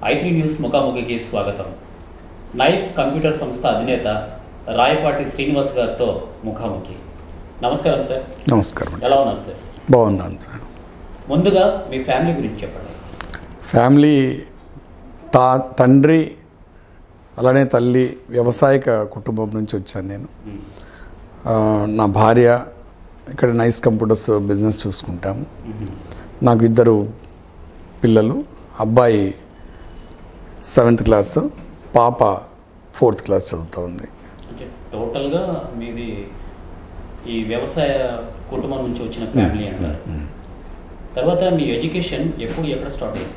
ఐత్రీ news ముఖాముఖికి స్వాగతం nice computer సంస్థ అధినేత రాయపాటి శ్రీనివాస్ గారితో ముఖాముఖి నమస్కారం సార్ నమస్కారం అండి ఎలా ఉన్నారు సార్ బాగున్నాను సార్ ముందుగా మీ ఫ్యామిలీ గురించి చెప్పండి ఫ్యామిలీ తా తండ్రి అలానే తల్లి వ్యవసాయక కుటుంబం నుంచి వచ్చాను నేను మ్మ్. ఆ, నా భార్య ఇక్కడ నైస్ కంప్యూటర్స్ బిజినెస్ చూసుకుంటాము మ్మ్. నాకు ఇద్దరు పిల్లలు అబ్బాయి సెవెంత్ క్లాస్ పాప ఫోర్త్ క్లాస్ చదువుతూ ఉంది అంటే టోటల్గా మీది ఈ వ్యవసాయ కుటుంబం నుంచి వచ్చిన ఫ్యామిలీ అంటారు తర్వాత మీ ఎడ్యుకేషన్ ఎప్పుడు ఎక్కడ స్టార్ట్ అయింది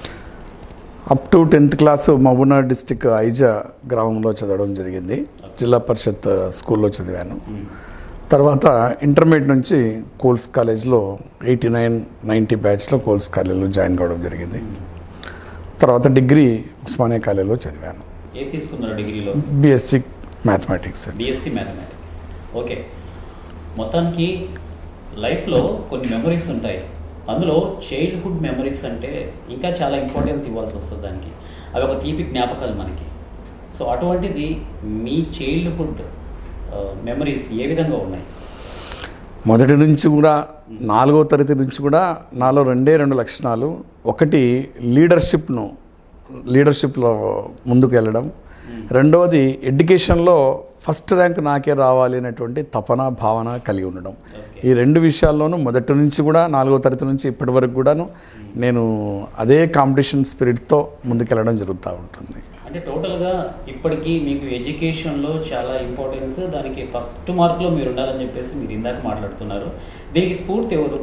up to tenth class Mahabubnagar district Ieeja గ్రామంలో చదవడం జరిగింది జిల్లా పరిషత్ స్కూల్లో చదివాను మ్మ్. తర్వాత ఇంటర్మీడియట్ నుంచి కోల్స్ కాలేజ్లో ఎయిటీ నైన్ నైంటీ బ్యాచ్లో కోల్స్ కాలేజ్లో జాయిన్ కావడం జరిగింది తర్వాత డిగ్రీ ఉస్మానియా కాలేజ్లో చదివాను ఏ తీసుకున్నారు డిగ్రీలో BSc mathematics BSc mathematics okay మొత్తానికి లైఫ్లో కొన్ని మెమరీస్ ఉంటాయి అందులో చైల్డ్హుడ్ మెమరీస్ అంటే ఇంకా చాలా ఇంపార్టెన్స్ ఇవ్వాల్సి వస్తుంది దానికి అవి ఒక తీపి జ్ఞాపకాలు మనకి సో అటువంటిది మీ చైల్డ్హుడ్ మెమరీస్ ఏ విధంగా ఉన్నాయి మొదటి నుంచి కూడా నాలుగో తరగతి నుంచి కూడా నాలో రెండే రెండు లక్షణాలు ఒకటి లీడర్షిప్ను లీడర్షిప్లో ముందుకు వెళ్ళడం రెండవది ఎడ్యుకేషన్లో ఫస్ట్ ర్యాంక్ నాకే రావాలి అనేటువంటి తపన భావన కలిగి ఉండడం ఈ రెండు విషయాల్లోనూ మొదటి నుంచి కూడా నాలుగో తరగతి నుంచి ఇప్పటి వరకు కూడాను నేను అదే కాంపిటీషన్ స్పిరిట్తో ముందుకెళ్ళడం జరుగుతూ ఉంటుంది అంటే టోటల్గా ఇప్పటికీ మీకు ఎడ్యుకేషన్లో చాలా ఇంపార్టెన్స్ దానికి ఫస్ట్ మార్క్లో మీరు ఉండాలని చెప్పేసి మీరు ఇందాక మాట్లాడుతున్నారు దీనికి స్ఫూర్తి ఎవరు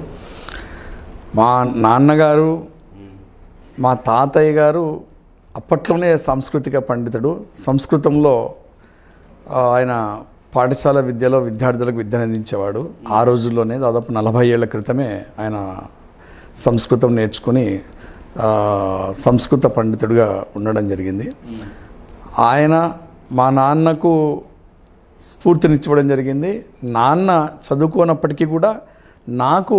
మా నాన్నగారు మా తాతయ్య గారు అప్పట్లోనే సాంస్కృతిక పండితుడు సంస్కృతంలో ఆ, ఆయన పాఠశాల విద్యలో విద్యార్థులకు విద్యను అందించేవాడు ఆ రోజుల్లోనే దాదాపు నలభై ఏళ్ల క్రితమే ఆయన సంస్కృతం నేర్చుకుని ఆ, సంస్కృత పండితుడిగా ఉండడం జరిగింది ఆయన మా నాన్నకు స్ఫూర్తినిచ్చివ్వడం జరిగింది నాన్న చదువుకోనప్పటికీ కూడా నాకు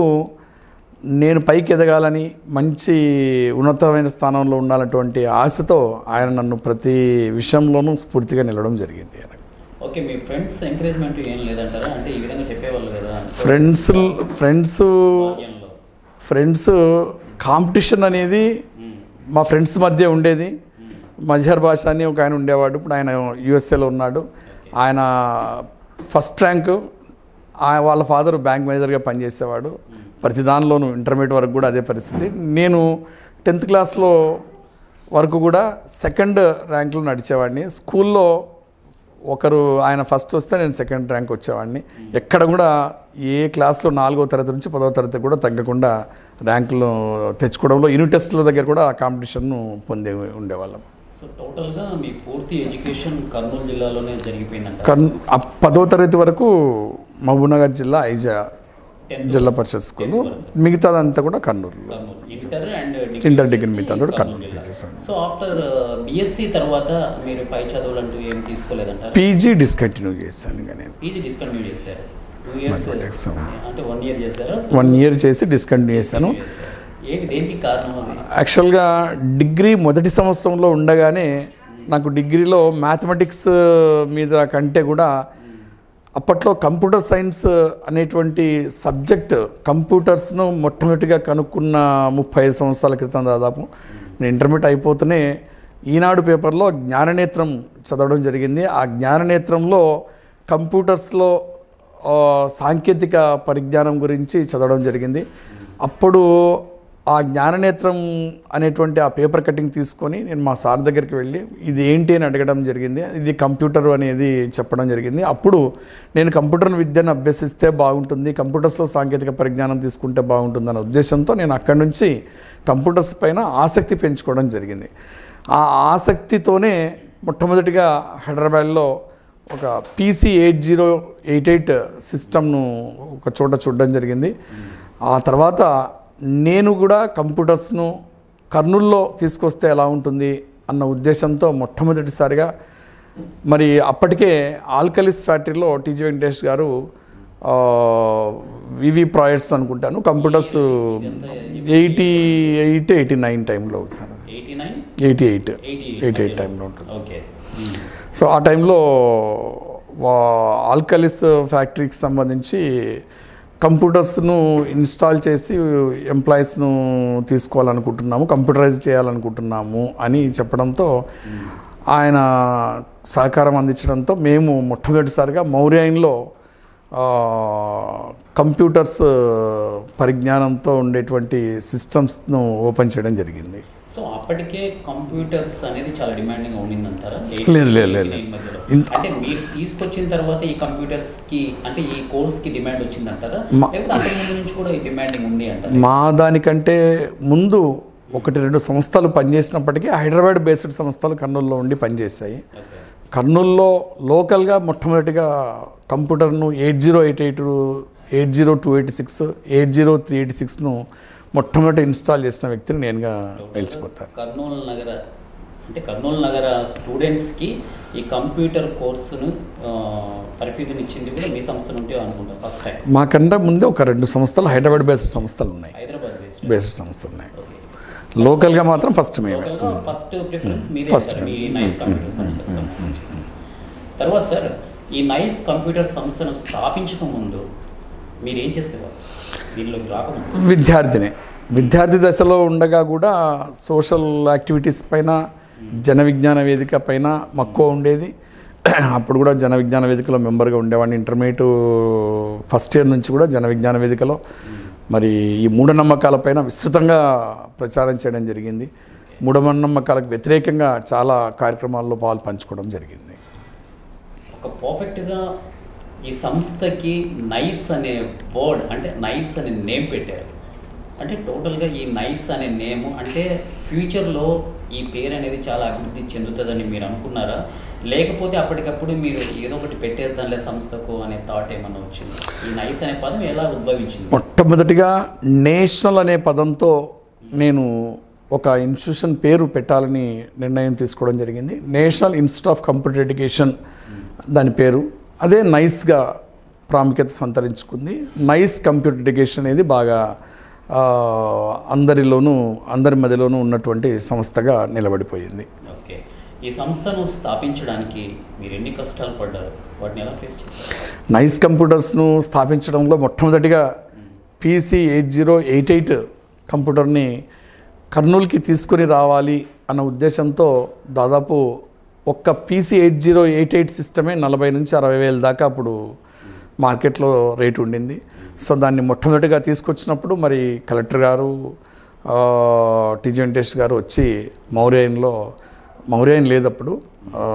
నేను పైకి ఎదగాలని మంచి ఉన్నతమైన స్థానంలో ఉండాలన్నటువంటి ఆశతో ఆయన నన్ను ప్రతి విషయంలోనూ స్ఫూర్తిగా నిలవడం జరిగింది ఆయన ఓకే మీ ఫ్రెండ్స్ ఎంకరేజ్మెంట్ ఏం లేదంటారా అంటే ఈ విధంగా చెప్పేవాళ్ళు కదా ఫ్రెండ్స్ ఫ్రెండ్స్ బాల్యంలో. ఫ్రెండ్స్ కాంపిటీషన్ అనేది మ్మ్. మా ఫ్రెండ్స్ మధ్య ఉండేది మజహర్ భాష అని ఒక ఆయన ఉండేవాడు ఇప్పుడు ఆయన యూఎస్ఏలో ఉన్నాడు ఆయన ఫస్ట్ ర్యాంకు ఆ- వాళ్ళ ఫాదర్ బ్యాంక్ మేనేజర్గా పనిచేసేవాడు ప్రతి దానిలోనూ ఇంటర్మీడియట్ వరకు కూడా అదే పరిస్థితి నేను టెన్త్ క్లాస్లో వరకు కూడా సెకండ్ ర్యాంక్లో నడిచేవాడిని స్కూల్లో ఒకరు ఆయన ఫస్ట్ వస్తే నేను సెకండ్ ర్యాంక్ వచ్చేవాడిని ఎక్కడ కూడా ఏ క్లాస్లో నాలుగో తరగతి నుంచి పదవ తరగతి కూడా తగ్గకుండా ర్యాంకులు తెచ్చుకోవడంలో యూనిట్ టెస్ట్ల దగ్గర కూడా ఆ కాంపిటీషన్ను పొంది ఉండేవాళ్ళం సో టోటల్గా మీ పూర్తి ఎడ్యుకేషన్ కర్నూలు జిల్లాలోనే జరిగిపోయిందంట కర్న్ ఆ పదవ తరగతి వరకు మహబూబ్నగర్ జిల్లా ఐజా టెన్త్ జిల్లా పరిషత్ స్కూల్ మిగతాదంతా కూడా కర్నూలులో Kurnool inter and inter degree మిగతా కూడా కర్నూలు జిల్లా. చేశాను. సో ఆఫ్టర్ బిఎస్సి తర్వాత మీరు పై చదువులు అంటూ ఏం తీసుకోలేదంటారా పీజీ డిస్కంటిన్యూ చేశాను ఇంకా నేను పీజీ డిస్కంటిన్యూ చేశారు టూ ఇయర్స్ Mathematics. అంటే వన్ ఇయర్ చేశారా వన్ ఇయర్ చేసి డిస్కంటిన్యూ చేశాను చేశారు. ఏంటి దేనికి కారణం అది యాక్చువల్గా డిగ్రీ మొదటి సంవత్సరంలో ఉండగానే నాకు డిగ్రీలో మ్యాథమెటిక్స్ మీద కంటే కూడా అప్పట్లో కంప్యూటర్ సైన్స్ అనేటువంటి సబ్జెక్ట్ కంప్యూటర్స్ను మొట్టమొదటిగా కనుక్కున్న ముప్పై ఐదు సంవత్సరాల క్రితం దాదాపు నేను ఇంటర్మీడియట్ అయిపోతూనే ఈనాడు పేపర్లో జ్ఞాననేత్రం చదవడం జరిగింది ఆ జ్ఞాననేత్రంలో కంప్యూటర్స్లో ఆ, సాంకేతిక పరిజ్ఞానం గురించి చదవడం జరిగింది అప్పుడు ఆ జ్ఞాననేత్రం అనేటువంటి ఆ పేపర్ కటింగ్ తీసుకొని నేను మా సార్ దగ్గరికి వెళ్ళి ఇది ఏంటి అని అడగడం జరిగింది ఇది కంప్యూటర్ అనేది చెప్పడం జరిగింది అప్పుడు నేను కంప్యూటర్ విద్యను అభ్యసిస్తే బాగుంటుంది కంప్యూటర్స్లో సాంకేతిక పరిజ్ఞానం తీసుకుంటే బాగుంటుంది అనే ఉద్దేశంతో నేను అక్కడి నుంచి కంప్యూటర్స్ పైన ఆసక్తి పెంచుకోవడం జరిగింది ఆ ఆసక్తితోనే మొట్టమొదటిగా హైదరాబాద్లో ఒక PC eight zero eight eight సిస్టమ్ను ఒక చోట చూడడం జరిగింది ఆ తర్వాత నేను కూడా కంప్యూటర్స్ను కర్నూల్లో తీసుకొస్తే ఎలా ఉంటుంది అన్న ఉద్దేశంతో మొట్టమొదటిసారిగా మరి అప్పటికే ఆల్కలిస్ ఫ్యాక్టరీలో టీజీ వెంకటేష్ గారు వివి ప్రాజెక్ట్స్ అనుకుంటాను computers eighty eight eighty nine టైంలో sir eighty eighty nine eighty eight eighty eighty eight టైంలో ఉంటుంది ఓకే సో ఆ టైంలో వా- ఆల్కలిస్ ఫ్యాక్టరీకి సంబంధించి కంప్యూటర్స్ను ఇన్స్టాల్ చేసి ఎంప్లాయీస్ను తీసుకోవాలనుకుంటున్నాము కంప్యూటరైజ్ చేయాలనుకుంటున్నాము అని చెప్పడంతో ఆయన సహకారం అందించడంతో మేము మొట్టమొదటిసారిగా మౌర్యాయిన్లో ఆ, కంప్యూటర్స్ పరిజ్ఞానంతో ఉండేటువంటి సిస్టమ్స్ను ఓపెన్ చేయడం జరిగింది సో అప్పటికే కంప్యూటర్స్ అనేది చాలా డిమాండింగ్ ఉండిందంటారా లేదు, లేదు, లేదు, లేదు. ఈ మధ్యలో. ఇంత- అంటే మీరు తీసుకొచ్చిన తర్వాత ఈ కంప్యూటర్స్ కి అంటే ఈ కోర్స్ కి డిమాండ్ వచ్చిందంటారా మా- లేకపోతే అంతకు ముందు నుంచి కూడా ఈ డిమాండింగ్ ఉంది అంటారా మా దానికంటే ముందు ఒకటి రెండు సంస్థలు పనిచేసినప్పటికీ హైదరాబాద్ బేస్డ్ సంస్థలు కర్నూలులో ఉండి పనిచేశాయి ఓకే కర్నూలులో లోకల్గా మొట్టమొదటిగా కంప్యూటర్ను eight zero eight eight eight zero two eighty six eight zero three eighty సిక్స్ను మొట్టమొదటి ఇన్స్టాల్ చేసిన వ్యక్తిని నేనుగా నిలిచిపోతాను కర్నూలు నగర అంటే కర్నూలు నగర స్టూడెంట్స్కి ఈ కంప్యూటర్ కోర్సును ఆ, పరిఫీదునిచ్చింది కూడా మీ సంస్థ నుండి అనుకుంటా ఫస్ట్ టైం మాకంటే ముందే ఒక రెండు సంస్థలు హైదరాబాద్ బేస్డ్ సంస్థలు ఉన్నాయి హైదరాబాద్ బేస్డ్ బేస్డ్ సంస్థలు ఉన్నాయి ఓకే లోకల్గా మాత్రం ఫస్ట్ మేమే లోకల్గా ఫస్ట్ ప్రిఫరెన్స్ మీదే First సార్, మీ నైస్ కంప్యూటర్ సంస్థకు సంబంధించి తర్వాత సార్ ఈ నైస్ కంప్యూటర్ సంస్థను స్థాపించక ముందు మీరు ఏం చేసేవారు దీనిలోకి రాకముందు విద్యార్థినే విద్యార్థి దశలో ఉండగా కూడా సోషల్ యాక్టివిటీస్ పైన జన విజ్ఞాన వేదిక పైన మక్కువ ఉండేది అప్పుడు కూడా జన విజ్ఞాన వేదికలో మెంబర్గా ఉండేవాడిని ఇంటర్మీడియట్ ఫస్ట్ ఇయర్ నుంచి కూడా జన విజ్ఞాన వేదికలో మరి ఈ మూఢనమ్మకాలపైన విస్తృతంగా ప్రచారం చేయడం జరిగింది మూఢనమ్మకాలకు వ్యతిరేకంగా చాలా కార్యక్రమాల్లో పాలు పంచుకోవడం జరిగింది ఒక పర్ఫెక్ట్గా ఈ సంస్థకి నైస్ అనే వర్డ్ అంటే నైస్ అనే నేమ్ పెట్టారు అంటే టోటల్గా ఈ నైస్ అనే నేమ్ అంటే ఫ్యూచర్లో ఈ పేరు అనేది చాలా అభివృద్ధి చెందుతుందని మీరు అనుకున్నారా లేకపోతే అప్పటికప్పుడు మీరు ఏదో ఒకటి పెట్టేద్దాంలే సంస్థకు అనే థాట్ ఏమన్నా వచ్చింది ఈ నైస్ అనే పదం ఎలా ఉద్భవించింది మొట్టమొదటిగా నేషనల్ అనే పదంతో నేను ఒక ఇన్స్టిట్యూషన్ పేరు పెట్టాలని నిర్ణయం తీసుకోవడం జరిగింది National Institute of Computer Education దాని పేరు అదే నైస్గా ప్రాముఖ్యత సంతరించుకుంది నైస్ కంప్యూటర్ ఎడ్యుకేషన్ అనేది బాగా ఆ, అందరిలోనూ అందరి మధ్యలోనూ ఉన్నటువంటి సంస్థగా నిలబడిపోయింది ఓకే ఈ సంస్థను స్థాపించడానికి మీరు ఎన్ని కష్టాలు పడ్డారు వాటిని ఎలా ఫేస్ చేశారు నైస్ కంప్యూటర్స్ను స్థాపించడంలో మొట్టమొదటిగా PC eight zero eight eight కంప్యూటర్ని కర్నూలుకి తీసుకొని రావాలి అన్న ఉద్దేశంతో దాదాపు ఒక్క PC eight zero eight eight సిస్టమే నలభై నుంచి అరవై వేల దాకా అప్పుడు మార్కెట్లో రేటు ఉండింది సో దాన్ని మొట్టమొదటిగా తీసుకొచ్చినప్పుడు మరి కలెక్టర్ గారు ఆ, టీజీ వెంకటేష్ గారు వచ్చి మౌర్యన్లో మౌర్యన్ లేదప్పుడు ఆ,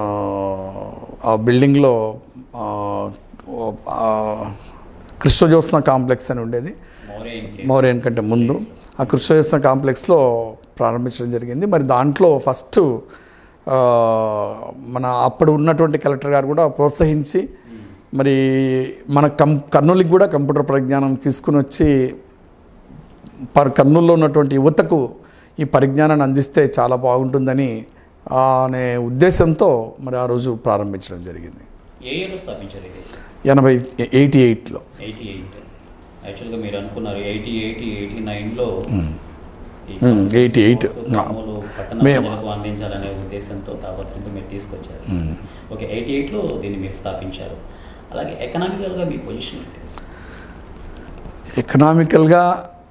ఆ బిల్డింగ్లో ఆ, ఆ, కృష్ణజ్యోత్సన కాంప్లెక్స్ అని ఉండేది మౌర్య ఇంప్లేస్ మౌర్యన్ కంటే ముందు ఆ కృష్ణజ్యోత్సన కాంప్లెక్స్లో ప్రారంభించడం జరిగింది మరి దాంట్లో ఫస్ట్ ఆ, మన అప్పుడు ఉన్నటువంటి కలెక్టర్ గారు కూడా ప్రోత్సహించి మరి మన కం కర్నూలుకి కూడా కంప్యూటర్ పరిజ్ఞానం తీసుకుని వచ్చి పర్ కర్నూలులో ఉన్నటువంటి యువతకు ఈ పరిజ్ఞానాన్ని అందిస్తే చాలా బాగుంటుందని ఆ, అనే ఉద్దేశంతో మరి ఆ రోజు ప్రారంభించడం జరిగింది ఏ ఇయర్లో స్థాపించారు ఇది ఎనభై ఎయిటీ ఎయిట్లో ఎయిటీ ఎయిట్ యాక్చువల్గా మీరు అనుకున్నారు ఎయిటీ ఎయిటీ ఎయిటీ నైన్లో Hmm, 88. పట్టణ మేము- ప్రజలకు అందించాలనే ఉద్దేశంతో తాపత్రయంతో మీరు తీసుకొచ్చారు ఓకే ఎయిటీ ఎయిట్లో దీన్ని మీరు స్థాపించారు అలాగే ఎకనామికల్గా మీ పొజిషన్ ఏంటి సార్? ఎకనామికల్గా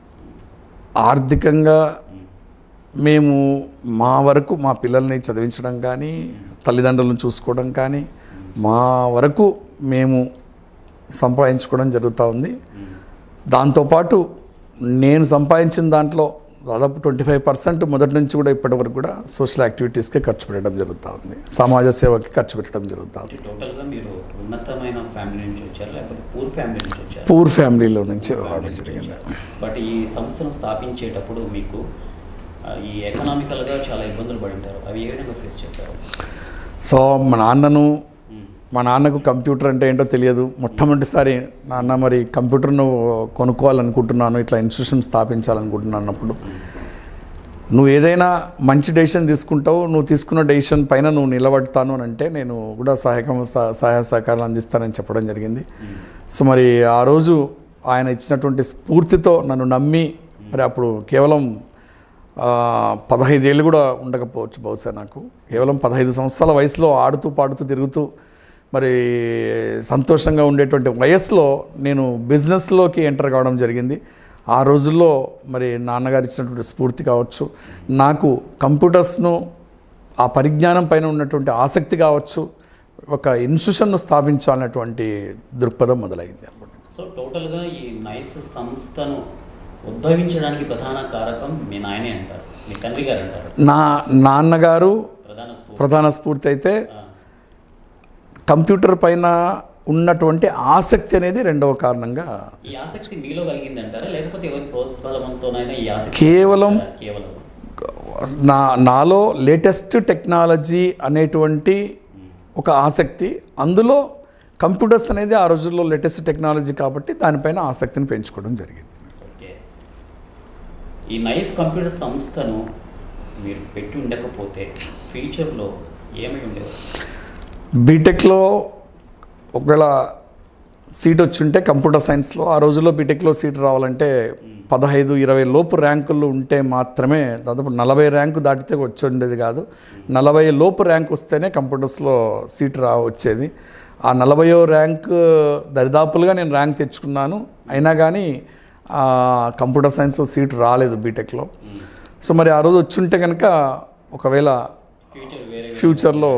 ఆర్థికంగా మేము మా వరకు మా పిల్లల్ని చదివించడం కానీ తల్లిదండ్రులను చూసుకోవడం కానీ మా వరకు మేము సంపాదించుకోవడం జరుగుతూ ఉంది దాంతోపాటు నేను సంపాదించిన దాంట్లో దాదాపు ట్వంటీ ఫైవ్ పర్సెంట్ మొదటి నుంచి కూడా ఇప్పటి వరకు కూడా సోషల్ యాక్టివిటీస్కి ఖర్చు పెట్టడం జరుగుతూ ఉంది సమాజ సేవకి ఖర్చు పెట్టడం జరుగుతూ ఉంది అంటే టోటల్గా మీరు ఉన్నతమైన ఫ్యామిలీ నుంచి వచ్చారు లేకపోతే పూర్ ఫ్యామిలీ నుంచి వచ్చారు పూర్ ఫ్యామిలీలో నుంచి రావడం జరిగింది బట్ ఈ సంస్థను స్థాపించేటప్పుడు మీకు ఆ, ఈ ఎకనామికల్గా చాలా ఇబ్బందులు పడి ఉంటారు అవి ఏ విధంగా ఫేస్ చేశారు సో మా నాన్నను మ్మ్. మా నాన్నకు కంప్యూటర్ అంటే ఏంటో తెలియదు మొట్టమొదటిసారి నాన్న మరి కంప్యూటర్ను కొనుక్కోవాలనుకుంటున్నాను ఇట్లా ఇన్స్టిట్యూషన్ స్థాపించాలనుకుంటున్నాను అన్నప్పుడు నువ్వు ఏదైనా మంచి డెసిషన్ తీసుకుంటావు నువ్వు తీసుకున్న డెసిషన్ పైన నువ్వు నిలబడతాను అని అంటే నేను కూడా సహాయకం సహ- సహాయ సహకారాలు అందిస్తానని చెప్పడం జరిగింది సో మరి ఆ రోజు ఆయన ఇచ్చినటువంటి స్ఫూర్తితో నన్ను నమ్మి మరి అప్పుడు కేవలం ఆ, పదహైదేళ్ళు కూడా ఉండకపోవచ్చు బహుశా నాకు కేవలం పదహైదు సంవత్సరాల వయసులో ఆడుతూ పాడుతూ తిరుగుతూ మరి సంతోషంగా ఉండేటువంటి వయసులో నేను బిజినెస్లోకి ఎంటర్ కావడం జరిగింది ఆ రోజుల్లో మరి నాన్నగారు ఇచ్చినటువంటి స్ఫూర్తి కావచ్చు నాకు కంప్యూటర్స్ను ఆ పరిజ్ఞానం పైన ఉన్నటువంటి ఆసక్తి కావచ్చు ఒక ఇన్స్టిట్యూషన్ను స్థాపించాలన్నటువంటి దృక్పథం మొదలైంది అప్పుడు సో టోటల్గా ఈ నైస్ సంస్థను ఉద్భవించడానికి ప్రధాన కారకం మీ నాయనే అంటారు మీ తండ్రి గారు అంటారు నా నాన్నగారు ప్రధాన స్ఫూర్తి ప్రధాన స్ఫూర్తి అయితే ఆ, కంప్యూటర్ పైన ఉన్నటువంటి ఆసక్తి అనేది రెండవ కారణంగా ఈ ఆసక్తి మీలో కలిగింది అంటారా లేకపోతే ఎవరి ప్రోత్సాహంతోనైనా ఈ ఆసక్తి కేవలం కేవలం నా నాలో లేటెస్ట్ టెక్నాలజీ అనేటువంటి ఒక ఆసక్తి అందులో కంప్యూటర్స్ అనేది ఆ రోజుల్లో లేటెస్ట్ టెక్నాలజీ కాబట్టి దానిపైన ఆసక్తిని పెంచుకోవడం జరిగింది ఓకే ఈ నైస్ కంప్యూటర్ సంస్థను మీరు పెట్టి ఉండకపోతే ఫ్యూచర్లో ఏమై ఉండేవారు బీటెక్లో ఒకవేళ సీట్ వచ్చుంటే కంప్యూటర్ సైన్స్లో ఆ రోజుల్లో బీటెక్లో సీట్ రావాలంటే పదహైదు ఇరవై లోపు ర్యాంకులు ఉంటే మాత్రమే దాదాపు నలభై ర్యాంకు దాటితే వచ్చి ఉండేది కాదు నలభై లోపు ర్యాంక్ వస్తేనే కంప్యూటర్స్లో సీట్ రా వచ్చేది ఆ నలభయో ర్యాంక్ దరిదాపులుగా నేను ర్యాంక్ తెచ్చుకున్నాను అయినా కానీ ఆ, కంప్యూటర్ సైన్స్లో సీట్ రాలేదు బీటెక్లో సో మరి ఆ రోజు వచ్చుంటే కనుక ఒకవేళ ఫ్యూచర్ వేరే ఫ్యూచర్లో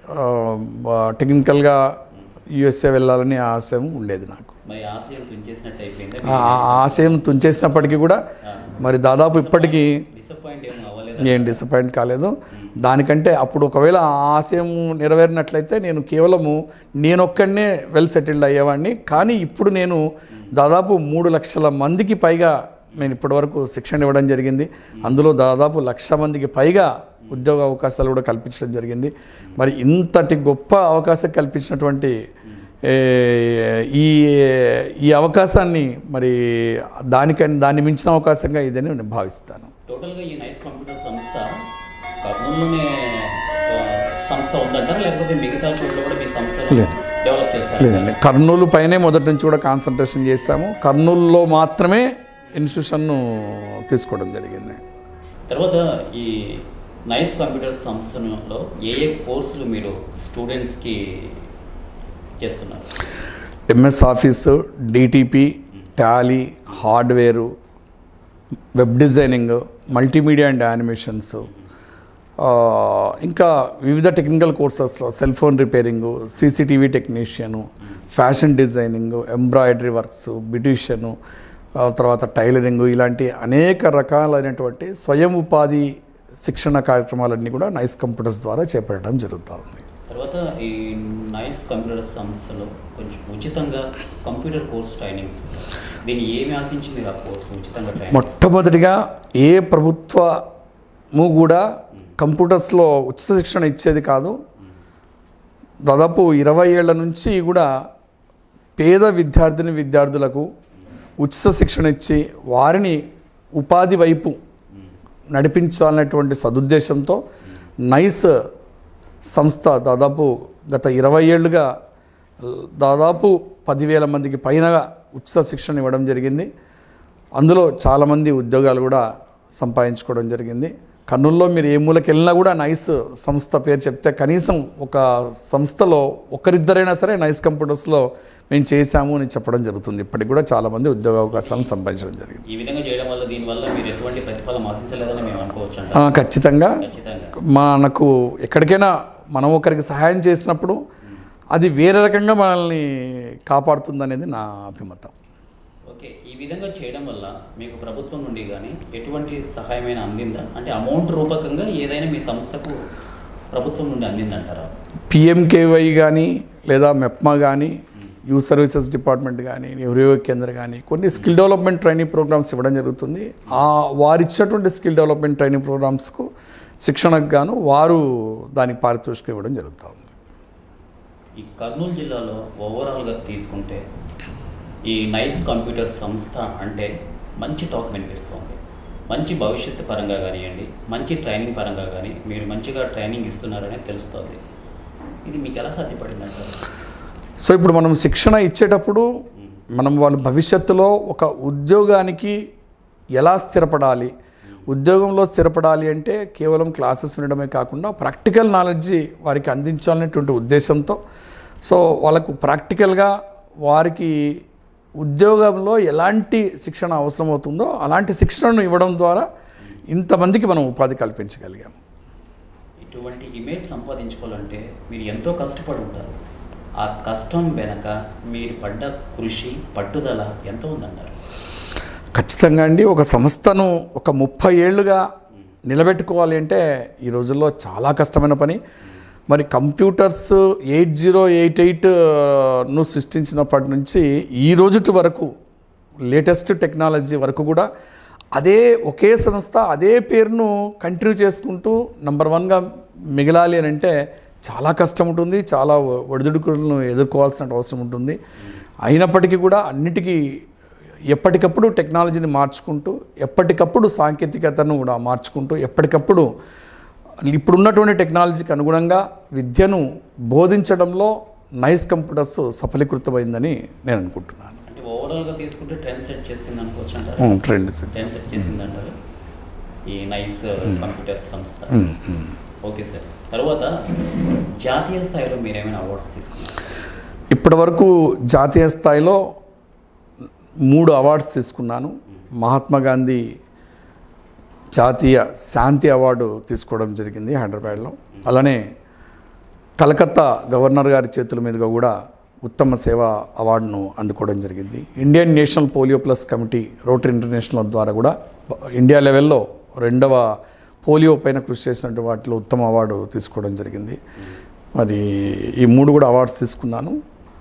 టెక్నికల్గా యుఎస్ఏ వెళ్ళాలని ఆశయం ఉండేది నాకు మరి ఆశయం తుంచేసినట్టు అయిపోయింది ఆ ఆ ఆశయం తుంచేసినప్పటికీ కూడా మరి దాదాపు ఇప్పటికీ డిసప్పాయింట్ ఏం అవ్వలేదు ఏం డిసప్పాయింట్ కాలేదు దానికంటే అప్పుడు ఒకవేళ ఆ ఆశయం నెరవేరినట్లయితే నేను కేవలము నేనొక్కడనే వెల్ సెటిల్డ్ అయ్యేవాడిని కానీ ఇప్పుడు నేను దాదాపు మూడు లక్షల మందికి పైగా నేను ఇప్పటివరకు శిక్షణ ఇవ్వడం జరిగింది అందులో దాదాపు లక్ష మందికి పైగా ఉద్యోగ అవకాశాలు కూడా కల్పించడం జరిగింది మరి ఇంతటి గొప్ప అవకాశం కల్పించినటువంటి ఏ, ఈ ఈ అవకాశాన్ని మరి దానికని దాన్ని మించిన అవకాశంగా ఇదని నేను భావిస్తాను టోటల్గా ఈ నైస్ కంప్యూటర్ సంస్థ కర్నూలులోనే ఆ, సంస్థ ఉందంటారా లేకపోతే మిగతా చోట్ల కూడా మీ సంస్థ లేదు. డెవలప్ చేస్తారు లేదండి కర్నూలు పైనే మొదటి నుంచి కూడా కాన్సన్ట్రేషన్ చేశాము కర్నూలులో మాత్రమే ఇన్స్టిట్యూషన్ను తీసుకోవడం జరిగింది తర్వాత ఈ నైస్ కంప్యూటర్ సంస్థలో ఏ ఏ కోర్సులు మీరు స్టూడెంట్స్కి చేస్తున్నారు MS office DTP Tally hardware web designing multimedia and animations ఇంకా వివిధ టెక్నికల్ కోర్సెస్లో cell phone repairing CCTV technician fashion designing embroidery works beautician తర్వాత టైలరింగ్ ఇలాంటి అనేక రకాలైనటువంటి స్వయం ఉపాధి శిక్షణ కార్యక్రమాలన్నీ కూడా నైస్ కంప్యూటర్స్ ద్వారా చేపట్టడం జరుగుతూ ఉంది తర్వాత ఈ నైస్ కంప్యూటర్ సంస్థలో కొంచెం ఉచితంగా కంప్యూటర్ కోర్స్ ట్రైనింగ్ ఇస్తారు దీన్ని ఏమి ఆశించి మీరు ఆ కోర్సు ఉచితంగా ట్రైనింగ్ మొట్టమొదటిగా ఏ ప్రభుత్వము కూడా కంప్యూటర్స్లో ఉచిత శిక్షణ ఇచ్చేది కాదు దాదాపు ఇరవై ఏళ్ల నుంచి కూడా పేద విద్యార్థిని విద్యార్థులకు ఉచిత శిక్షణ ఇచ్చి వారిని ఉపాధి వైపు నడిపించాలనేటువంటి సదుద్దేశంతో నైస్ సంస్థ దాదాపు గత ఇరవై ఏళ్ళుగా దాదాపు పదివేల మందికి పైన ఉచిత శిక్షణ ఇవ్వడం జరిగింది అందులో చాలామంది ఉద్యోగాలు కూడా సంపాదించుకోవడం జరిగింది కర్నూలులో మీరు ఏ మూలకి వెళ్ళినా కూడా నైస్ సంస్థ పేరు చెప్తే కనీసం ఒక సంస్థలో ఒకరిద్దరైనా సరే నైస్ కంప్యూటర్స్లో మేము చేశాము అని చెప్పడం జరుగుతుంది ఇప్పటికి కూడా చాలామంది ఉద్యోగ అవకాశాలను సంపాదించడం జరిగింది ఈ విధంగా చేయడం వల్ల దీనివల్ల మీరు ఎటువంటి ప్రతిఫలం ఆశించలేదని మేము అనుకోవచ్చు ఆ, అంట ఖచ్చితంగా ఖచ్చితంగా మనకు ఎక్కడికైనా మనం ఒకరికి సహాయం చేసినప్పుడు అది వేరే రకంగా మనల్ని కాపాడుతుందనేది నా అభిమతం ఓకే ఈ విధంగా చేయడం వల్ల మీకు ప్రభుత్వం నుండి కానీ ఎటువంటి సహాయమైన అందిందా అంటే అమౌంట్ రూపకంగా ఏదైనా మీ సంస్థకు ప్రభుత్వం నుండి అందిందంటారా పిఎంకేవై కానీ లేదా మెప్మా కానీ యూత్ సర్వీసెస్ డిపార్ట్మెంట్ కానీ నెహ్రూ కేంద్ర కానీ కొన్ని స్కిల్ డెవలప్మెంట్ ట్రైనింగ్ ప్రోగ్రామ్స్ ఇవ్వడం జరుగుతుంది ఆ వారు ఇచ్చినటువంటి స్కిల్ డెవలప్మెంట్ ట్రైనింగ్ ప్రోగ్రామ్స్కు శిక్షణకు గాను వారు దానికి పారితోషికం ఇవ్వడం జరుగుతుంది ఈ కర్నూలు జిల్లాలో ఓవరాల్గా తీసుకుంటే ఈ నైస్ కంప్యూటర్ సంస్థ అంటే మంచి టాక్ వినిపిస్తోంది మంచి భవిష్యత్తు పరంగా కానివ్వండి మంచి ట్రైనింగ్ పరంగా కానీ మీరు మంచిగా ట్రైనింగ్ ఇస్తున్నారనే తెలుస్తోంది ఇది మీకు ఎలా సాధ్యపడింది అంటారు సో ఇప్పుడు మనం శిక్షణ ఇచ్చేటప్పుడు మనం వాళ్ళ భవిష్యత్తులో ఒక ఉద్యోగానికి ఎలా స్థిరపడాలి ఉద్యోగంలో స్థిరపడాలి అంటే కేవలం క్లాసెస్ వినడమే కాకుండా ప్రాక్టికల్ నాలెడ్జ్ వారికి అందించాలనేటువంటి ఉద్దేశంతో సో వాళ్ళకు ప్రాక్టికల్గా వారికి ఉద్యోగంలో ఎలాంటి శిక్షణ అవసరమవుతుందో అలాంటి శిక్షణను ఇవ్వడం ద్వారా ఇంతమందికి మనం ఉపాధి కల్పించగలిగాం ఇటువంటి ఇమేజ్ సంపాదించుకోవాలంటే మీరు ఎంతో కష్టపడి ఉంటారు ఆ కష్టం వెనక మీరు పడ్డ కృషి పట్టుదల ఎంత ఉందంటారు ఖచ్చితంగా అండి ఒక సంస్థను ఒక ముప్పై ఏళ్ళుగా నిలబెట్టుకోవాలి అంటే ఈ రోజుల్లో చాలా కష్టమైన పని మరి కంప్యూటర్స్ ఎయిట్ జీరో ఎయిట్ ఎయిట్ను సృష్టించినప్పటి నుంచి ఈ రోజుటి వరకు లేటెస్ట్ టెక్నాలజీ వరకు కూడా అదే ఒకే సంస్థ అదే పేరును కంటిన్యూ చేసుకుంటూ నంబర్ వన్గా మిగలాలి అని అంటే చాలా కష్టం ఉంటుంది చాలా ఒడిదుడుకులను ఎదుర్కోవాల్సిన అవసరం ఉంటుంది అయినప్పటికీ కూడా అన్నిటికీ ఎప్పటికప్పుడు టెక్నాలజీని మార్చుకుంటూ ఎప్పటికప్పుడు సాంకేతికతను కూడా మార్చుకుంటూ ఎప్పటికప్పుడు ఇప్పుడున్నటువంటి టెక్నాలజీకి అనుగుణంగా విద్యను బోధించడంలో నైస్ కంప్యూటర్స్ సఫలీకృతమైందని నేను అనుకుంటున్నాను అంటే ఓవరాల్గా తీసుకుంటే ట్రెండ్ సెట్ చేసింది అనుకోవచ్చు అంటారు ట్రెండ్ ట్రెండ్ సెట్ చేసింది అంటారు ఈ నైస్ కంప్యూటర్ సంస్థ ఓకే సార్ తర్వాత జాతీయ స్థాయిలో మీరు ఏమైనా అవార్డ్స్ తీసుకున్నారు ఇప్పటి వరకు జాతీయ స్థాయిలో మూడు అవార్డ్స్ తీసుకున్నాను మహాత్మా గాంధీ జాతీయ శాంతి అవార్డు తీసుకోవడం జరిగింది హైదరాబాద్లో అలానే కలకత్తా గవర్నర్ గారి చేతుల మీదుగా కూడా ఉత్తమ సేవ అవార్డును అందుకోవడం జరిగింది Indian national polio plus committee Rotary International ద్వారా కూడా ఇండియా లెవెల్లో రెండవ పోలియో పైన కృషి చేసినటువంటి వాటిలో ఉత్తమ అవార్డు తీసుకోవడం జరిగింది మరి ఈ మూడు కూడా అవార్డ్స్ తీసుకున్నాను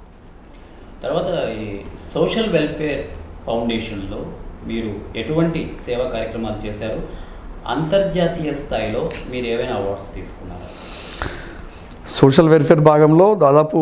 తర్వాత ఈ సోషల్ వెల్ఫేర్ ఫౌండేషన్లో మీరు ఎటువంటి సేవా కార్యక్రమాలు చేశారు అంతర్జాతీయ స్థాయిలో మీరు ఏవైనా అవార్డ్స్ తీసుకున్నారా సోషల్ వెల్ఫేర్ భాగంలో దాదాపు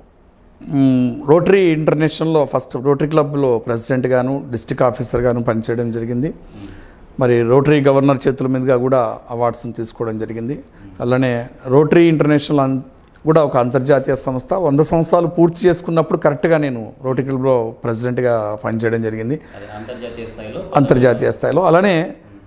మ్, రోటరీ ఇంటర్నేషనల్లో ఫస్ట్ రోటరీ క్లబ్లో ప్రెసిడెంట్ గాను డిస్టిక్ ఆఫీసర్ గాను పనిచేయడం జరిగింది మరి రోటరీ గవర్నర్ చేతుల మీదుగా కూడా అవార్డ్స్ని తీసుకోవడం జరిగింది అలానే రోటరీ ఇంటర్నేషనల్ అన్- కూడా ఒక అంతర్జాతీయ సంస్థ వంద సంవత్సరాలు పూర్తి చేసుకున్నప్పుడు కరెక్ట్గా నేను రోటరీ క్లబ్లో ప్రెసిడెంట్గా పనిచేయడం జరిగింది అదే అంతర్జాతీయ స్థాయిలో అంతర్జాతీయ స్థాయిలో అలానే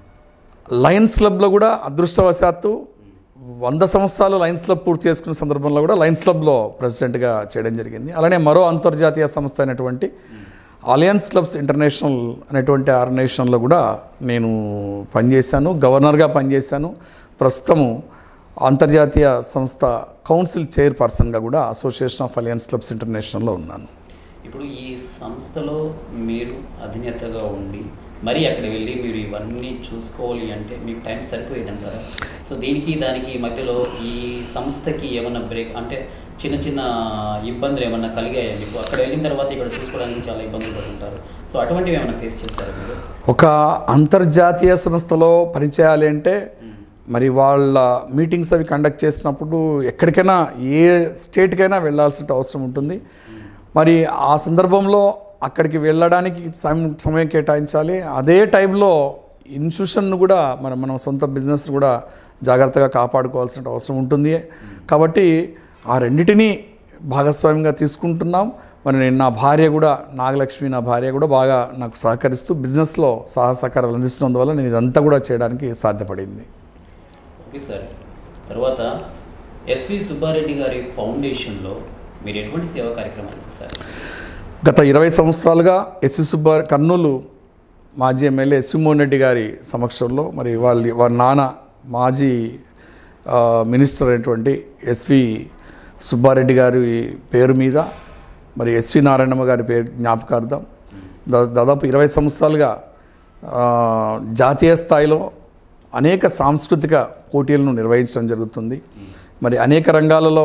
లయన్స్ క్లబ్లో కూడా అదృష్టవశాత్తు వంద సంవత్సరాలు లయన్స్ క్లబ్ పూర్తి చేసుకున్న సందర్భంలో కూడా లయన్స్ క్లబ్లో ప్రెసిడెంట్గా చేయడం జరిగింది అలానే మరో అంతర్జాతీయ సంస్థ అయినటువంటి అలయన్స్ క్లబ్స్ ఇంటర్నేషనల్ అనేటువంటి ఆర్గనైజేషన్లో కూడా నేను పనిచేశాను గవర్నర్గా పనిచేశాను ప్రస్తుతము అంతర్జాతీయ సంస్థ కౌన్సిల్ చైర్పర్సన్గా కూడా అసోసియేషన్ ఆఫ్ అలయన్స్ క్లబ్స్ ఇంటర్నేషనల్లో ఉన్నాను ఇప్పుడు ఈ సంస్థలో మీరు అధినేతగా ఉండి మరి అక్కడ వెళ్ళి మీరు ఇవన్నీ చూసుకోవాలి అంటే మీకు టైం సరిపోయేదంటారా సో దీనికి దానికి మధ్యలో ఈ సంస్థకి ఏమన్నా బ్రేక్ అంటే చిన్న చిన్న ఇబ్బందులు ఏమన్నా కలిగాయా మీకు అక్కడ వెళ్ళిన తర్వాత ఇక్కడ చూసుకోవడానికి చాలా ఇబ్బందులు పడుతుంటారు సో అటువంటివి ఏమైనా ఫేస్ చేస్తారా మీరు ఒక అంతర్జాతీయ సంస్థలో పనిచేయాలి అంటే మరి వాళ్ళ మీటింగ్స్ అవి కండక్ట్ చేసినప్పుడు ఎక్కడికైనా ఏ స్టేట్కైనా వెళ్ళాల్సిన అవసరం ఉంటుంది మరి ఆ సందర్భంలో అక్కడికి వెళ్ళడానికి సమయం సమయం కేటాయించాలి అదే టైంలో ఇన్స్టిట్యూషన్ కూడా మనం మన సొంత బిజినెస్ కూడా జాగ్రత్తగా కాపాడుకోవాల్సిన అవసరం ఉంటుంది కాబట్టి ఆ రెండిటిని భాగస్వామ్యంగా తీసుకుంటున్నాం మరి నేను నా భార్య కూడా నాగలక్ష్మి నా భార్య కూడా బాగా నాకు సహకరిస్తూ బిజినెస్లో సహాయ సహకారాలు అందిస్తున్నందువల్ల నేను ఇదంతా కూడా చేయడానికి సాధ్యపడింది ఓకే సార్ తర్వాత ఎస్వి సుబ్బారెడ్డి గారి ఫౌండేషన్లో మీరు ఎటువంటి సేవా కార్యక్రమాలు చేశారు గత ఇరవై సంవత్సరాలుగా ఎస్వి సుబ్బా కర్నూలు మాజీ ఎమ్మెల్యే ఎస్వి మోహన్ రెడ్డి గారి సమక్షంలో మరి వాళ్ళ వారి నాన్న మాజీ ఆ, మినిస్టర్ అయినటువంటి ఎస్వి సుబ్బారెడ్డి గారి పేరు మీద మరి ఎస్వి నారాయణమ్మ గారి పేరు జ్ఞాపకార్థం దా- దాదాపు ఇరవై సంవత్సరాలుగా ఆ, జాతీయ స్థాయిలో అనేక సాంస్కృతిక పోటీలను నిర్వహించడం జరుగుతుంది మరి అనేక రంగాలలో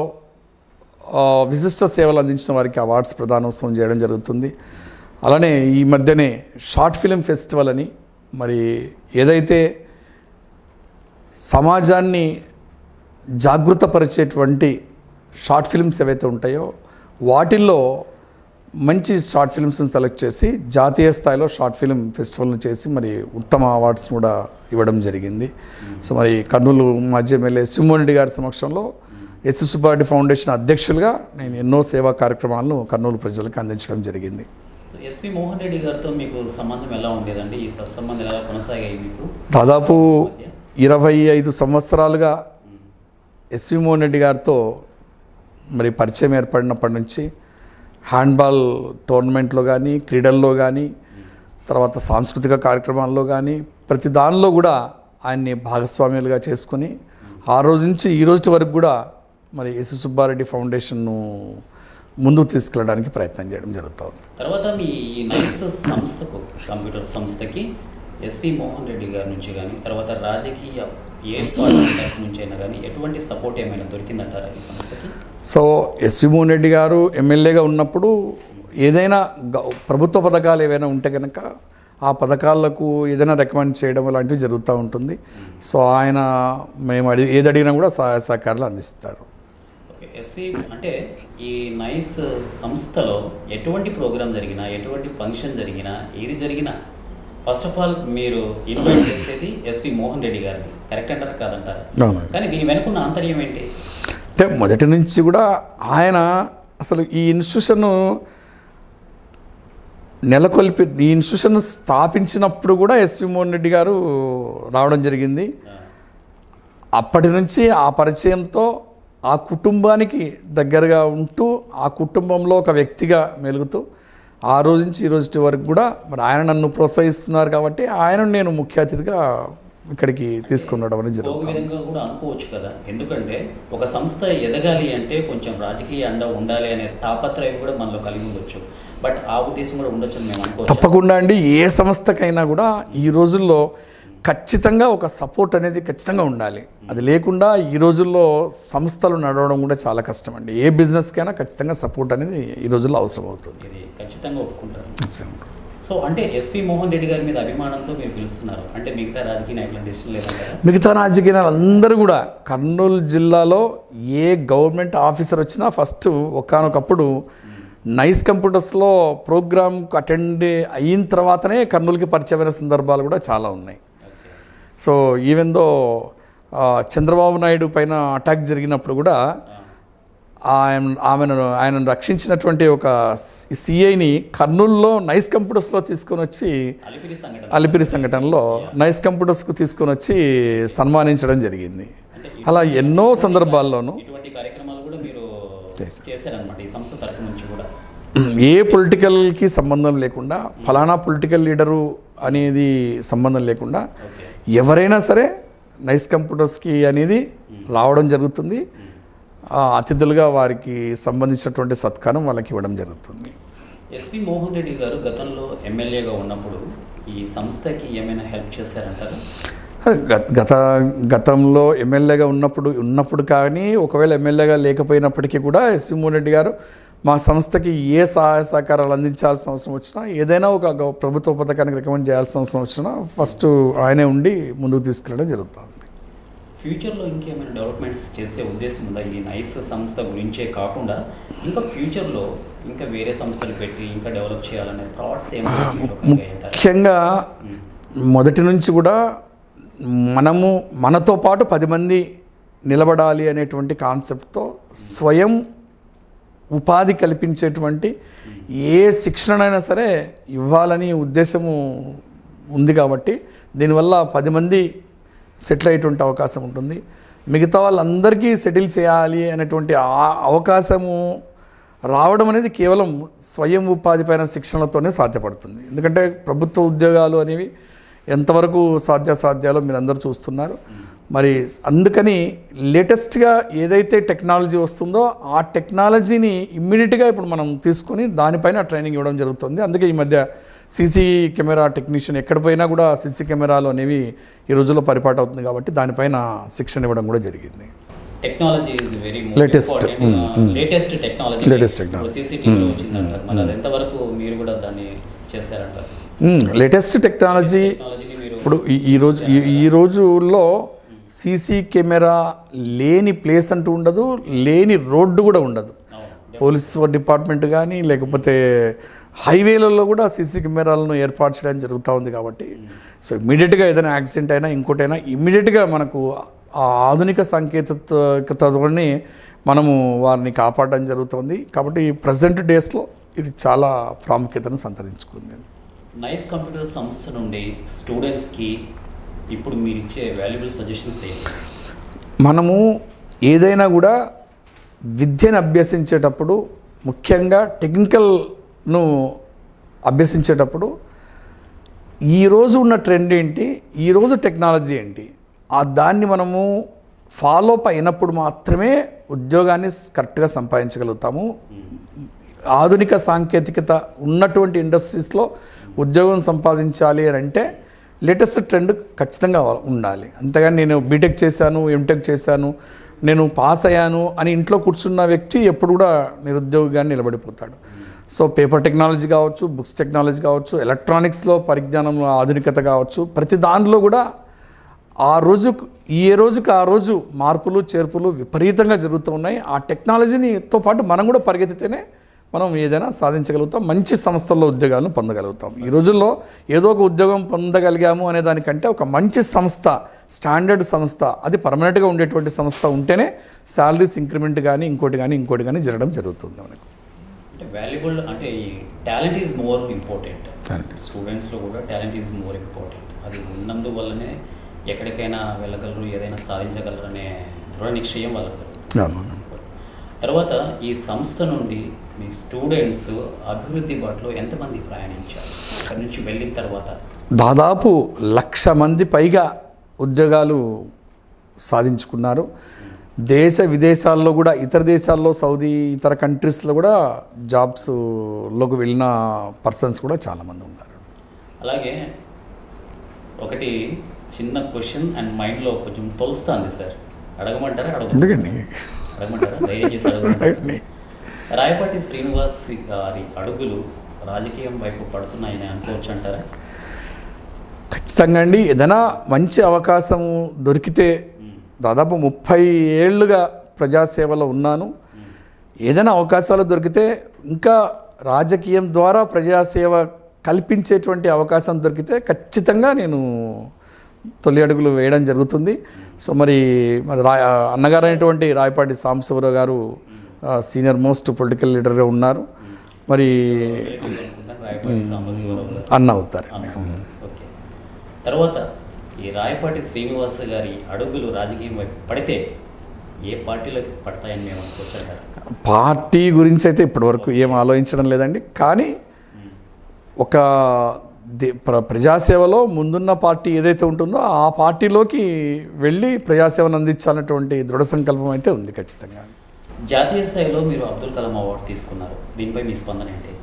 ఆ, విశిష్ట సేవలు అందించిన వారికి అవార్డ్స్ ప్రదానోత్సవం చేయడం జరుగుతుంది అలానే ఈ మధ్యనే షార్ట్ ఫిలిం ఫెస్టివల్ అని మరి ఏదైతే సమాజాన్ని జాగృతపరిచేటువంటి షార్ట్ ఫిల్మ్స్ ఏవైతే ఉంటాయో వాటిల్లో మంచి షార్ట్ ఫిల్మ్స్ని సెలెక్ట్ చేసి జాతీయ స్థాయిలో షార్ట్ ఫిల్మ్ ఫెస్టివల్ను చేసి మరి ఉత్తమ అవార్డ్స్ కూడా ఇవ్వడం జరిగింది సో మరి కర్నూలు మాజీ ఎమ్మెల్యే సింహోన్ రెడ్డి గారి సమక్షంలో ఎస్ సుబ్బారెడ్డి ఫౌండేషన్ అధ్యక్షులుగా నేను ఎన్నో సేవా కార్యక్రమాలను కర్నూలు ప్రజలకు అందించడం జరిగింది సో ఎస్వి మోహన్ రెడ్డి గారితో మీకు సంబంధం ఎలా ఉండేదండి ఈ సత్సంబంధం ఎలా కొనసాగాయి మీకు దాదాపు మధ్య? ఇరవై ఐదు సంవత్సరాలుగా ఎస్వి మోహన్ రెడ్డి గారితో మరి పరిచయం ఏర్పడినప్పటి నుంచి హ్యాండ్బాల్ టోర్నమెంట్లో కానీ క్రీడల్లో కానీ తర్వాత సాంస్కృతిక కార్యక్రమాల్లో కానీ ప్రతి దానిలో కూడా ఆయన్ని భాగస్వామ్యాలుగా చేసుకుని ఆ రోజు నుంచి ఈ రోజు వరకు కూడా మరి ఎస్ సుబ్బారెడ్డి ఫౌండేషన్ను ముందుకు తీసుకెళ్ళడానికి ప్రయత్నం చేయడం జరుగుతుంది తర్వాత మీ ఈ నైస్ సంస్థకు కంప్యూటర్ సంస్థకి ఎస్వి మోహన్ రెడ్డి గారి నుంచి కానీ తర్వాత రాజకీయ ఏ పార్టీ తరఫు నుంచి అయినా కానీ ఎటువంటి సపోర్ట్ ఏమైనా దొరికిందంటారా ఈ సంస్థకి సో ఎస్వి మోహన్ రెడ్డి గారు ఎమ్మెల్యేగా ఉన్నప్పుడు ఏదైనా గ- ప్రభుత్వ పథకాలు ఏవైనా ఉంటే కనుక ఆ పథకాలకు ఏదైనా రికమెండ్ చేయడం లాంటివి జరుగుతూ ఉంటుంది సో ఆయన మేము అడి ఏది అడిగినా కూడా సహాయ సహకారాలు అందిస్తారు ఓకే ఎస్వి అంటే ఈ నైస్ సంస్థలో ఎటువంటి ప్రోగ్రామ్ జరిగినా ఎటువంటి ఫంక్షన్ జరిగినా ఏది జరిగినా ఫస్ట్ ఆఫ్ ఆల్ మీరు ఇన్వైట్ చేసేది ఎస్వి మోహన్ రెడ్డి గారిని కరెక్ట్ అంటారా కాదంటారా అవును. కానీ దీని వెనుకున్న ఆంతర్యం ఏంటి అంటే మొదటి నుంచి కూడా ఆయన అసలు ఈ ఇన్స్టిట్యూషన్ నెలకొల్పి ఈ ఇన్స్టిట్యూషన్ స్థాపించినప్పుడు కూడా ఎస్వి మోహన్ రెడ్డి గారు రావడం జరిగింది ఆ, అప్పటి నుంచి ఆ పరిచయంతో ఆ కుటుంబానికి దగ్గరగా ఉంటూ ఆ కుటుంబంలో ఒక వ్యక్తిగా మెలుగుతూ ఆ రోజు నుంచి ఈ రోజు వరకు కూడా మరి ఆయన నన్ను ప్రోత్సహిస్తున్నారు కాబట్టి ఆయనను నేను ముఖ్య అతిథిగా ఇక్కడికి తీసుకుని రావడం అనేది ఒక జరుగుతుంది విధంగా కూడా అనుకోవచ్చు కదా ఎందుకంటే ఒక సంస్థ ఎదగాలి అంటే కొంచెం రాజకీయ అండ ఉండాలి అనే తాపత్రయం కూడా మనలో కలిగి ఉండొచ్చు బట్ ఆ ఉద్దేశం కూడా ఉండొచ్చు అని మేము అనుకోవచ్చు తప్పకుండా అండి ఏ సంస్థకైనా కూడా ఈ రోజుల్లో ఖచ్చితంగా ఒక సపోర్ట్ అనేది ఖచ్చితంగా ఉండాలి అది లేకుండా ఈ రోజుల్లో సంస్థలు నడవడం కూడా చాలా కష్టం అండి ఏ బిజినెస్కైనా ఖచ్చితంగా సపోర్ట్ అనేది ఈ రోజుల్లో అవసరం అవుతుంది ఇది ఖచ్చితంగా ఒప్పుకుంటారు సో అంటే ఎస్వి మోహన్ రెడ్డి గారి మీద అభిమానంతో మీరు పిలుస్తున్నారు అంటే మిగతా రాజకీయ నాయకులను డిసిషన్ లేదంటారా మిగతా రాజకీయాలు అందరూ కూడా కర్నూలు జిల్లాలో ఏ గవర్నమెంట్ ఆఫీసర్ వచ్చినా ఫస్ట్ ఒకనొకప్పుడు నైస్ కంప్యూటర్స్లో ప్రోగ్రామ్ అటెండ్ అయిన తర్వాతనే కర్నూలుకి పరిచయమైన సందర్భాలు కూడా చాలా ఉన్నాయి okay so even though Chandrababu Naidu పైన అటాక్ జరిగినప్పుడు కూడా ఆయన ఆమెను ఆయనను రక్షించినటువంటి ఒక సిఐని కర్నూలులో నైస్ కంప్యూటర్స్లో తీసుకొని వచ్చి అలిపిరి సంఘటన అలిపిరి సంఘటనలో నైస్ కంప్యూటర్స్కు తీసుకొని వచ్చి సన్మానించడం జరిగింది అంటే అలా ఎన్నో సందర్భాల్లోనూ ఇటువంటి కార్యక్రమాలు కూడా మీరు చేశాం. చేశారనమాట ఈ సంస్థ తరపు నుంచి కూడా ఏ పొలిటికల్కి సంబంధం లేకుండా ఫలానా పొలిటికల్ లీడరు అనేది సంబంధం లేకుండా ఓకే ఎవరైనా సరే నైస్ కంప్యూటర్స్కి అనేది రావడం జరుగుతుంది ఆ, అతిథులుగా వారికి సంబంధించినటువంటి సత్కారం వాళ్ళకి ఇవ్వడం జరుగుతుంది ఎస్వి మోహన్ రెడ్డి గారు గతంలో ఎమ్మెల్యేగా ఉన్నప్పుడు ఈ సంస్థకి ఏమైనా హెల్ప్ చేశారంటారా గత గత గతంలో ఎమ్మెల్యేగా ఉన్నప్పుడు ఉన్నప్పుడు కానీ ఒకవేళ ఎమ్మెల్యేగా లేకపోయినప్పటికీ కూడా ఎస్వి మోహన్ రెడ్డి గారు మా సంస్థకి ఏ సహాయ సహకారాలు అందించాల్సిన అవసరం వచ్చినా ఏదైనా ఒక గవ- ప్రభుత్వ పథకానికి రికమెండ్ చేయాల్సిన అవసరం వచ్చినా ఫస్ట్ ఆయనే ఉండి ముందుకు తీసుకెళ్ళడం జరుగుతుంది ఫ్యూచర్లో ఇంకేమైనా డెవలప్మెంట్స్ చేసే ఉద్దేశం ఉందా ఈ నైస్ సంస్థ గురించే కాకుండా ఇంకా ఫ్యూచర్లో ఇంకా వేరే సంస్థలు పెట్టి ఇంకా డెవలప్ చేయాలనే థాట్స్ ఏమైనా మీలో కలిగాయంటారా? ముఖ్యంగా మొదటి నుంచి కూడా మనము మనతో పాటు పది మంది నిలబడాలి అనేటువంటి కాన్సెప్ట్తో స్వయం ఉపాధి కల్పించేటువంటి ఏ శిక్షణనైనా సరే ఇవ్వాలని ఉద్దేశము ఉంది కాబట్టి దీనివల్ల పది మంది సెటిల్ అయ్యేటువంటి అవకాశం ఉంటుంది మిగతా వాళ్ళందరికీ సెటిల్ చేయాలి అనేటువంటి ఆ అవకాశము రావడం అనేది కేవలం స్వయం ఉపాధి పైన శిక్షణలతోనే సాధ్యపడుతుంది ఎందుకంటే ప్రభుత్వ ఉద్యోగాలు అనేవి ఎంతవరకు సాధ్యాసాధ్యాలో మీరు అందరూ చూస్తున్నారు మరి అందుకని లేటెస్ట్గా ఏదైతే టెక్నాలజీ వస్తుందో ఆ టెక్నాలజీని ఇమ్మీడియట్గా ఇప్పుడు మనం తీసుకొని దానిపైన ట్రైనింగ్ ఇవ్వడం జరుగుతుంది అందుకే ఈ మధ్య సీసీ కెమెరా టెక్నీషియన్ ఎక్కడ పోయినా కూడా సీసీ కెమెరాలు అనేవి ఈ రోజుల్లో పరిపాటు అవుతుంది కాబట్టి దానిపైన శిక్షణ ఇవ్వడం కూడా జరిగింది technology is very Latest. Mm, mm. Latest technology Latest technology. సీసీటీవీలో వచ్చిందంటారు మరి అది ఎంతవరకు మీరు కూడా దాన్ని చేశారంటారు లేటెస్ట్ టెక్నాలజీ టెక్నాలజీని మీరు ఇప్పుడు ఈ- ఈ రోజు ఈ- ఈ రోజుల్లో సీసీ కెమెరా లేని ప్లేస్ అంటూ ఉండదు లేని రోడ్డు కూడా ఉండదు అవును. పోలీస్ డిపార్ట్మెంట్ కానీ లేకపోతే హైవేలలో కూడా సీసీ కెమెరాలను ఏర్పాటు చేయడం జరుగుతూ ఉంది కాబట్టి సో ఇమ్మీడియట్గా ఏదైనా యాక్సిడెంట్ అయినా ఇంకోటైనా ఇమ్మీడియట్గా మనకు ఆ ఆధునిక సాంకేతికతతోని మనము వారిని కాపాడడం జరుగుతుంది కాబట్టి ప్రజెంట్ డేస్లో ఇది చాలా ప్రాముఖ్యతను సంతరించుకుంది నైస్ కంప్యూటర్ సంస్థ నుండి స్టూడెంట్స్కి ఇప్పుడు మీరు ఇచ్చే వాల్యుబుల్ సజెషన్స్ ఏంటి మనము ఏదైనా కూడా విద్యను అభ్యసించేటప్పుడు ముఖ్యంగా టెక్నికల్ను అభ్యసించేటప్పుడు ఈరోజు ఉన్న ట్రెండ్ ఏంటి ఈరోజు టెక్నాలజీ ఏంటి ఆ దాన్ని మనము ఫాలో అప్ అయినప్పుడు మాత్రమే ఉద్యోగాన్ని కరెక్ట్గా సంపాదించగలుగుతాము ఆధునిక సాంకేతికత ఉన్నటువంటి ఇండస్ట్రీస్లో ఉద్యోగం సంపాదించాలి అని అంటే లేటెస్ట్ ట్రెండ్ ఖచ్చితంగా ఉండాలి అంతేగాని నేను బీటెక్ చేశాను ఎంటెక్ చేశాను నేను పాస్ అయ్యాను అని ఇంట్లో కూర్చున్న వ్యక్తి ఎప్పుడు కూడా నిరుద్యోగిగా నిలబడిపోతాడు సో పేపర్ టెక్నాలజీ కావచ్చు బుక్స్ టెక్నాలజీ కావచ్చు ఎలక్ట్రానిక్స్లో పరిజ్ఞానంలో ఆధునికత కావచ్చు ప్రతి దానిలో కూడా ఆ రోజు ఏ రోజుకి ఆ రోజు మార్పులు చేర్పులు విపరీతంగా జరుగుతూ ఉన్నాయి ఆ టెక్నాలజీనితో పాటు మనం కూడా పరిగెత్తితేనే మనం ఏదైనా సాధించగలుగుతాం మంచి సంస్థల్లో ఉద్యోగాలను పొందగలుగుతాం ఈ రోజుల్లో ఏదో ఒక ఉద్యోగం పొందగలిగాము అనే దానికంటే ఒక మంచి సంస్థ స్టాండర్డ్ సంస్థ అది పర్మనెంట్గా ఉండేటువంటి సంస్థ ఉంటేనే శాలరీస్ ఇంక్రిమెంట్ కానీ ఇంకోటి కానీ ఇంకోటి కానీ జరగడం జరుగుతుంది మనకు అంటే వాల్యుబుల్ అంటే ఈ talent is more important Talent. స్టూడెంట్స్లో కూడా టాలెంట్ ఈజ్ మోర్ ఇంపార్టెంట్ అది ఉన్నందువల్లనే ఎక్కడికైనా వెళ్ళగలరు ఏదైనా సాధించగలరు అనే దృఢ నిశ్చయం వాళ్ళకు అవును. తర్వాత ఈ సంస్థ నుండి మీ స్టూడెంట్స్ అభివృద్ధి బాటలో ఎంతమంది ప్రయాణించారు అక్కడి నుంచి వెళ్ళిన తర్వాత దాదాపు లక్ష మంది పైగా ఉద్యోగాలు సాధించుకున్నారు దేశ విదేశాల్లో కూడా ఇతర దేశాల్లో సౌదీ ఇతర కంట్రీస్లో కూడా జాబ్స్లోకి వెళ్ళిన పర్సన్స్ కూడా చాలామంది ఉన్నారు అలాగే ఒకటి చిన్న క్వశ్చన్ అండ్ మైండ్లో కొంచెం తొలుస్తుంది సార్ అడగమంటారా అడగ ఎందుకండి అడగమంటారా ధైర్యం చేసి అడగమంటారా అడగండి. రాయపాటి శ్రీనివాస్ గారి అడుగులు రాజకీయం వైపు పడుతున్నాయని అనుకోవచ్చు అంటారా ఖచ్చితంగా అండి ఏదైనా మంచి అవకాశం దొరికితే దాదాపు ముప్పై ఏళ్ళుగా ప్రజాసేవలో ఉన్నాను ఏదైనా అవకాశాలు దొరికితే ఇంకా రాజకీయం ద్వారా ప్రజాసేవ కల్పించేటువంటి అవకాశం దొరికితే ఖచ్చితంగా నేను తొలి అడుగులు వేయడం జరుగుతుంది సో మరి మరి రా అన్నగారు అయినటువంటి రాయపాటి సాంబశివరావు గారు సీనియర్ మోస్ట్ పొలిటికల్ లీడర్గా ఉన్నారు మరి అనుకుంటా రాయపాటి సాంబశివరావు గారు అన్న అవుతారు అనుకుంటా. ఓకే తర్వాత ఈ రాయపాటి శ్రీనివాస్ గారి అడుగులు రాజకీయం వైపు పడితే ఏ పార్టీలోకి పడతాయని మేము అనుకోవచ్చు అంటారు పార్టీ గురించి అయితే ఇప్పటివరకు ఏం ఆలోచించడం లేదండి కానీ ఒక దే- ప్ర ప్రజాసేవలో ముందున్న పార్టీ ఏదైతే ఉంటుందో ఆ పార్టీలోకి వెళ్ళి ప్రజాసేవను అందించాలన్నటువంటి దృఢ సంకల్పం అయితే ఉంది ఖచ్చితంగా జాతీయ స్థాయిలో మీరు అబ్దుల్ కలాం అవార్డు తీసుకున్నారు దీనిపై మీ స్పందన ఏంటి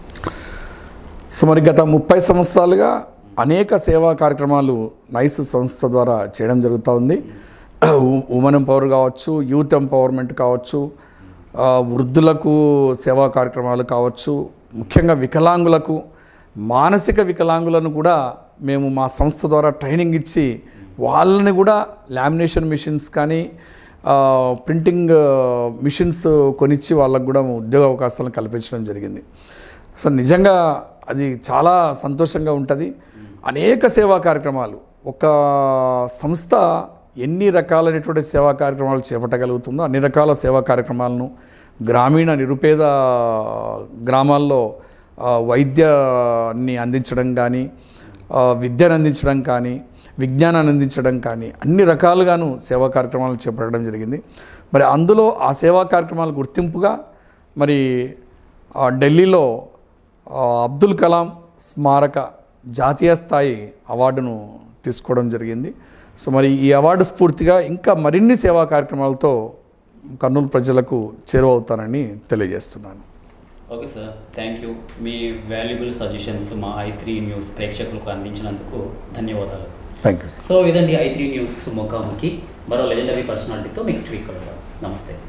సో మరి గత ముప్పై సంవత్సరాలుగా అనేక సేవా కార్యక్రమాలు నైస్ సంస్థ ద్వారా చేయడం జరుగుతూ ఉంది ఉ- ఉమెన్ ఎంపవర్ కావచ్చు యూత్ ఎంపవర్మెంట్ కావచ్చు ఆ, వృద్ధులకు సేవా కార్యక్రమాలు కావచ్చు ముఖ్యంగా వికలాంగులకు మానసిక వికలాంగులను కూడా మేము మా సంస్థ ద్వారా ట్రైనింగ్ ఇచ్చి వాళ్ళని కూడా లామినేషన్ మిషన్స్ కానీ ఆ, ప్రింటింగ్ మిషన్స్ కొనిచ్చి వాళ్ళకు కూడా ఉద్యోగ అవకాశాలను కల్పించడం జరిగింది సో నిజంగా అది చాలా సంతోషంగా ఉంటుంది అనేక సేవా కార్యక్రమాలు ఒక సంస్థ ఎన్ని రకాలైనటువంటి సేవా కార్యక్రమాలు చేపట్టగలుగుతుందో అన్ని రకాల సేవా కార్యక్రమాలను గ్రామీణ నిరుపేద గ్రామాల్లో ఆ, వైద్యాన్ని అందించడం కానీ ఆ, విద్యను అందించడం కానీ విజ్ఞానాన్ని అందించడం కానీ అన్ని రకాలుగాను సేవా కార్యక్రమాలను చేపట్టడం జరిగింది మరి అందులో ఆ సేవా కార్యక్రమాల గుర్తింపుగా మరి ఆ, ఢిల్లీలో ఆ, అబ్దుల్ కలాం స్మారక జాతీయ స్థాయి అవార్డును తీసుకోవడం జరిగింది సో మరి ఈ అవార్డు స్ఫూర్తిగా ఇంకా మరిన్ని సేవా కార్యక్రమాలతో కర్నూలు ప్రజలకు చేరువవుతానని తెలియజేస్తున్నాను ఓకే సార్ థ్యాంక్ యూ మీ వాల్యుబుల్ సజెషన్స్ మా ఐ త్రీ న్యూస్ ప్రేక్షకులకు అందించినందుకు ధన్యవాదాలు థ్యాంక్ యూ సో ఇదండి ఐ త్రీ న్యూస్ ముఖాముఖి మరో లెజెండరీ పర్సనాలిటీతో నెక్స్ట్ వీక్ కలుద్దాం నమస్తే